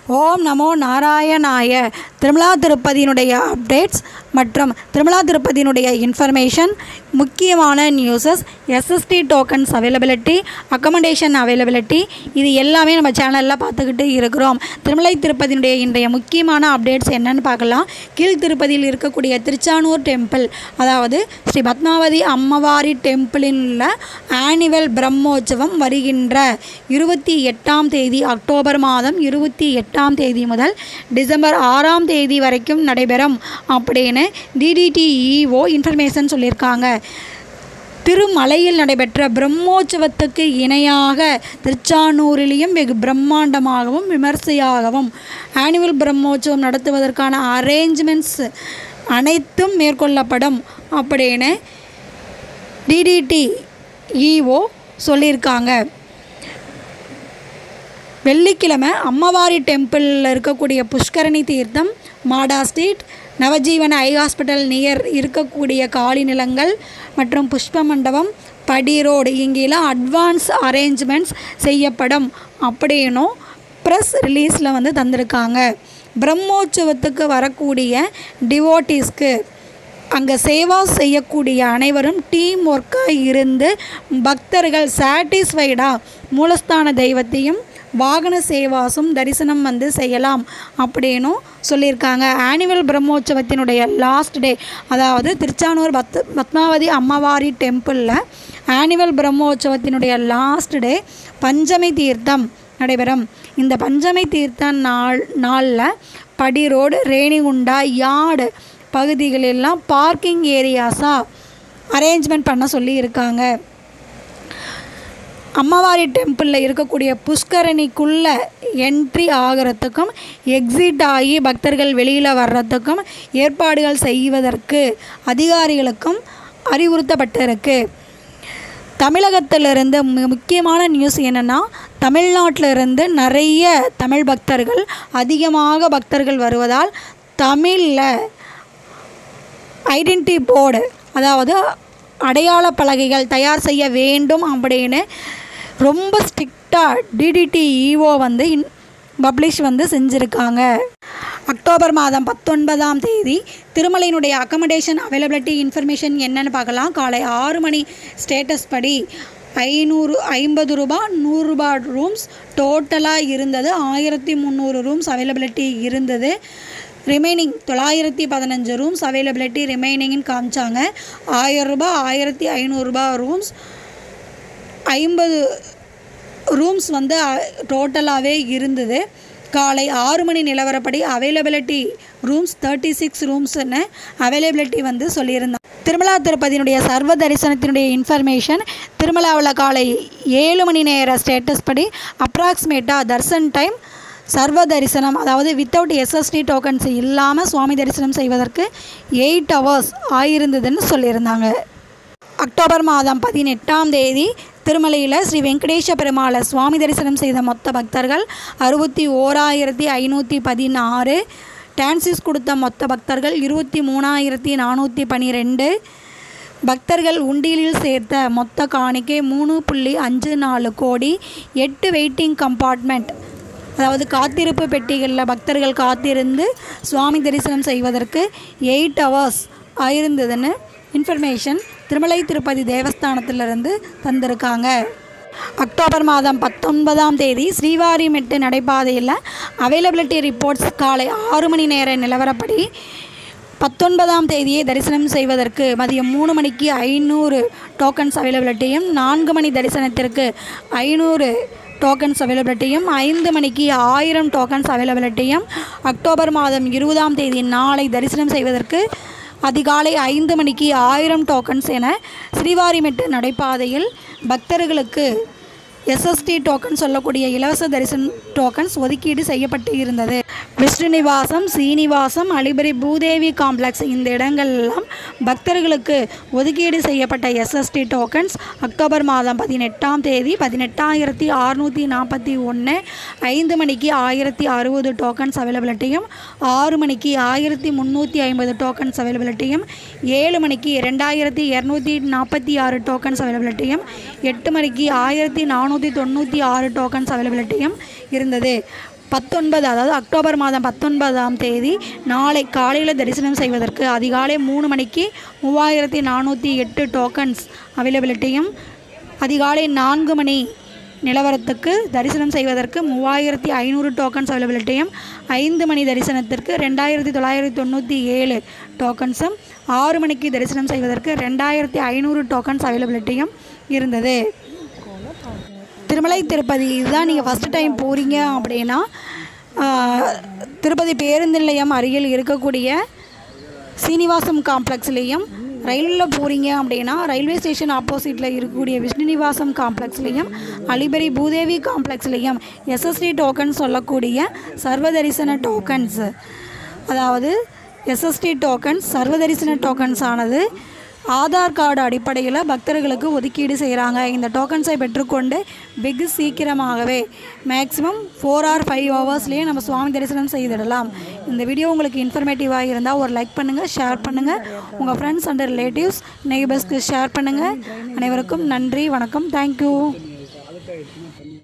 ஓம் நமோ நாராயணாய திருமலா திருப்பதியினுடைய அப்டேட்ஸ் மற்றும் திருமலா திருப்பதியினுடைய இன்ஃபர்மேஷன் முக்கியமான newses S S D tokens availability accommodation availability இது எல்லாமே நம்ம சேனலில் பார்த்துக்கிட்டு இருக்கிறோம் திருமலை திருப்பதியினுடைய இன்றைய முக்கியமான அப்டேட்ஸ் என்னன்னு பார்க்கலாம் கீழ் திருப்பதியில் இருக்கக்கூடிய திருச்சானூர் டெம்பிள் அதாவது ஸ்ரீ பத்மாவதி அம்மவாரி டெம்பிளில் உள்ள ஆனுவல் பிரம்மோற்சவம் வருகின்ற இருபத்தி எட்டாம் தேதி அக்டோபர் மாதம் இருபத்தி எட்டாம் தேதி முதல் டிசம்பர் ஆறாம் தேதி வரைக்கும் நடைபெறும் அப்படின்னு டிடிடிஇஓ இன்ஃபர்மேஷன் சொல்லியிருக்காங்க திருமலையில் நடைபெற்ற பிரம்மோற்சவத்துக்கு இணையாக திருச்சானூரிலேயும் வெகு பிரம்மாண்டமாகவும் விமர்சையாகவும் ஆனுவல் பிரம்மோற்சவம் நடத்துவதற்கான அரேஞ்ச்மெண்ட்ஸ் அனைத்தும் மேற்கொள்ளப்படும் அப்படின்னு டிடிடி இஓ சொல்லியிருக்காங்க வெள்ளிக்கிழமை அம்மவாரி டெம்பிளில் இருக்கக்கூடிய புஷ்கரணி தீர்த்தம் Mada street Navajeevana eye hospital near இருக்கக்கூடிய காலி நிலங்கள் மற்றும் புஷ்ப மண்டபம் படி ரோடு இங்கெல்லாம் அட்வான்ஸ் அரேஞ்ச்மெண்ட்ஸ் செய்யப்படும் அப்படின்னும் ப்ரெஸ் ரிலீஸில் வந்து தந்திருக்காங்க பிரம்மோற்சவத்துக்கு வரக்கூடிய டிவோட்டீஸ்க்கு அங்கே சேவா செய்யக்கூடிய அனைவரும் டீம் ஒர்க்காக இருந்து பக்தர்கள் சாட்டிஸ்ஃபைடாக மூலஸ்தான தெய்வத்தையும் வாகன சேவாசும் தரிசனம் வந்து செய்யலாம் அப்படின்னும் சொல்லியிருக்காங்க ஆனுவல் பிரம்மோற்சவத்தினுடைய லாஸ்ட் டே அதாவது திருச்சானூர் பத் பத்மாவதி அம்மவாரி டெம்பிளில் ஆனுவல் பிரம்மோற்சவத்தினுடைய லாஸ்ட் டே பஞ்சமி தீர்த்தம் நடைபெறும் இந்த பஞ்சமி தீர்த்த நாள் நாளில் படி ரோடு ரேணிகுண்டா யார்டு பகுதிகளெல்லாம் பார்க்கிங் ஏரியாஸாக அரேஞ்ச்மெண்ட் பண்ண சொல்லியிருக்காங்க அம்மவாரி டெம்பிளில் இருக்கக்கூடிய புஷ்கரணிக்குள்ளே என்ட்ரி ஆகிறதுக்கும் எக்ஸிட் ஆகி பக்தர்கள் வெளியில் வர்றதுக்கும் ஏற்பாடுகள் செய்வதற்கு அதிகாரிகளுக்கும் அறிவுறுத்தப்பட்டிருக்கு தமிழகத்திலிருந்து மு- முக்கியமான நியூஸ் என்னென்னா தமிழ்நாட்டிலிருந்து நிறைய தமிழ் பக்தர்கள் அதிகமாக பக்தர்கள் வருவதால் தமிழில் ஐடென்டி போர்டு அதாவது அடையாள பலகைகள் தயார் செய்ய வேண்டும் அப்படின்னு ரொம்ப ஸ்ட்ரிக்டாக டிடிடி இஓ வந்து இன் பப்ளிஷ் வந்து செஞ்சுருக்காங்க அக்டோபர் மாதம் பத்தொன்பதாம் தேதி திருமலையினுடைய அக்கமடேஷன் அவைலபிலிட்டி இன்ஃபர்மேஷன் என்னன்னு பார்க்கலாம் காலை ஆறு மணி ஸ்டேட்டஸ் படி ஐநூறு ஐம்பது ரூபா நூறுரூபா ரூம்ஸ் டோட்டலாக இருந்தது ஆயிரத்தி முந்நூறு ரூம்ஸ் அவைலபிலிட்டி இருந்தது ரிமைனிங் தொள்ளாயிரத்தி பதினஞ்சு ரூம்ஸ் அவைலபிலிட்டி ரிமைனிங்னு காமிச்சாங்க ஆயிரம் ரூபாய் ஆயிரத்தி ஐநூறுரூபா ரூம்ஸ் ஐம்பது ரூம்ஸ் வந்து டோட்டலாகவே இருந்தது காலை ஆறு மணி நிலவரப்படி அவைலபிலிட்டி ரூம்ஸ் தேர்ட்டி சிக்ஸ் ரூம்ஸ்னு அவைலபிலிட்டி வந்து சொல்லியிருந்தாங்க திருமலா திருப்பதியினுடைய சர்வ தரிசனத்தினுடைய இன்ஃபர்மேஷன் திருமலாவில் காலை ஏழு மணி நேர ஸ்டேட்டஸ் படி அப்ராக்சிமேட்டாக தர்சன் டைம் சர்வ தரிசனம் அதாவது வித்தவுட் எஸ்எஸ்டி டோக்கன்ஸ் இல்லாமல் சுவாமி தரிசனம் செய்வதற்கு எயிட் ஹவர்ஸ் ஆயிருந்ததுன்னு சொல்லியிருந்தாங்க அக்டோபர் மாதம் பதினெட்டாம் தேதி திருமலையில் ஸ்ரீ வெங்கடேஷ பெருமாளை சுவாமி தரிசனம் செய்த மொத்த பக்தர்கள் அறுபத்தி ஓராயிரத்தி ஐநூற்றி பதினாறு டான்சிஸ் கொடுத்த மொத்த பக்தர்கள் இருபத்தி மூணாயிரத்தி நானூற்றி பன்னிரெண்டு பக்தர்கள் உண்டியலில் சேர்த்த மொத்த காணிக்கை மூணு புள்ளி அஞ்சு நாலு கோடி எட்டு வெயிட்டிங் கம்பார்ட்மெண்ட் அதாவது காத்திருப்பு பெட்டிகளில் பக்தர்கள் காத்திருந்து சுவாமி தரிசனம் செய்வதற்கு எயிட் ஹவர்ஸ் ஆயிருந்ததுன்னு இன்ஃபர்மேஷன் திருமலை திருப்பதி தேவஸ்தானத்திலிருந்து தந்திருக்காங்க அக்டோபர் மாதம் பத்தொன்பதாம் தேதி ஸ்ரீவாரிமெட்டு நடைபாதையில் அவைலபிலிட்டி ரிப்போர்ட்ஸ் காலை ஆறு மணி நேர நிலவரப்படி பத்தொன்பதாம் தேதியை தரிசனம் செய்வதற்கு மதியம் மூணு மணிக்கு ஐநூறு டோக்கன்ஸ் அவைலபிலிட்டியும் நான்கு மணி தரிசனத்திற்கு ஐநூறு டோக்கன்ஸ் அவைலபிலிட்டியும் ஐந்து மணிக்கு ஆயிரம் டோக்கன்ஸ் அவைலபிலிட்டியும் அக்டோபர் மாதம் இருபதாம் தேதி நாளை தரிசனம் செய்வதற்கு அதிகாலை ஐந்து மணிக்கு ஆயிரம் டோக்கன்ஸ் என ஸ்ரீவாரிமெட்டு நடைபாதையில் பக்தர்களுக்கு எஸ்எஸ்டி டோக்கன் சொல்லக்கூடிய இலவச தரிசன டோக்கன்ஸ் ஒதுக்கீடு செய்யப்பட்டு இருந்தது விஷ்ணு நிவாசம் சீனிவாசம் அலிபரி பூதேவி காம்ப்ளெக்ஸ் இந்த இடங்கள்லாம் பக்தர்களுக்கு ஒதுக்கீடு செய்யப்பட்ட எஸ்எஸ்டி டோக்கன்ஸ் அக்டோபர் மாதம் பதினெட்டாம் தேதி பதினெட்டாயிரத்தி அறுநூற்றி நாற்பத்தி ஒன்று ஐந்து மணிக்கு ஆயிரத்தி அறுபது டோக்கன்ஸ் அவைலபிலிட்டியும் ஆறு மணிக்கு ஆயிரத்தி முந்நூற்றி ஐம்பது டோக்கன்ஸ் அவைலபிலிட்டியும் ஏழு மணிக்கு ரெண்டாயிரத்தி இரநூத்தி நாற்பத்தி ஆறு டோக்கன்ஸ் அவைலபிலிட்டியும் எட்டு மணிக்கு ஆயிரத்தி நானூற்றி தொண்ணூற்றி ஆறு டோக்கன்ஸ் அவைலபிலிட்டியும் இருந்தது பத்தொன்பது அதாவது அக்டோபர் மாதம் பத்தொன்பதாம் தேதி நாளை காலையில் தரிசனம் செய்வதற்கு அதிகாலை மூணு மணிக்கு மூவாயிரத்தி நானூற்றி எட்டு டோக்கன்ஸ் அவைலபிலிட்டியும் அதிகாலை நான்கு மணி நிலவரத்துக்கு தரிசனம் செய்வதற்கு மூவாயிரத்தி ஐநூறு டோக்கன்ஸ் அவைலபிலிட்டியும் ஐந்து மணி தரிசனத்திற்கு ரெண்டாயிரத்தி தொள்ளாயிரத்தி தொண்ணூற்றி ஏழு டோக்கன்ஸும் ஆறு மணிக்கு தரிசனம் செய்வதற்கு ரெண்டாயிரத்தி ஐநூறு டோக்கன்ஸ் அவைலபிலிட்டியும் இருந்தது திருமலை திருப்பதி இதுதான் நீங்கள் ஃபஸ்ட்டு டைம் போகிறீங்க அப்படின்னா ஆஹ், திருப்பதி பேருந்து நிலையம் அருகில் இருக்கக்கூடிய சீனிவாசம் காம்ப்ளெக்ஸ்லேயும் ரயிலில் போகிறீங்க அப்படின்னா ரயில்வே ஸ்டேஷன் ஆப்போசிட்டில் இருக்கக்கூடிய விஷ்ணுநிவாசம் காம்ப்ளெக்ஸ்லேயும் அலிபரி பூதேவி காம்ப்ளெக்ஸ்லேயும் எஸ்எஸ்டி டோக்கன் சொல்லக்கூடிய சர்வதரிசன டோக்கன்ஸ் அதாவது எஸ்எஸ்டி டோக்கன்ஸ் சர்வதரிசன டோக்கன்ஸ் ஆனது ஆதார் கார்டு அடிப்படையில் பக்தர்களுக்கு ஒதுக்கீடு செய்கிறாங்க இந்த டோக்கன்ஸை பெற்றுக்கொண்டு வெகு சீக்கிரமாகவே மேக்ஸிமம் ஃபோர் ஆர் ஃபைவ் ஹவர்ஸ்லேயே நம்ம சுவாமி தரிசனம் செய்திடலாம் இந்த வீடியோ உங்களுக்கு இன்ஃபர்மேட்டிவாக இருந்தால் ஒரு லைக் பண்ணுங்கள் ஷேர் பண்ணுங்கள் உங்கள் ஃப்ரெண்ட்ஸ் அண்ட் ரிலேட்டிவ்ஸ் நெய்பர்ஸ்க்கு ஷேர் பண்ணுங்கள் அனைவருக்கும் நன்றி வணக்கம் தேங்க்யூ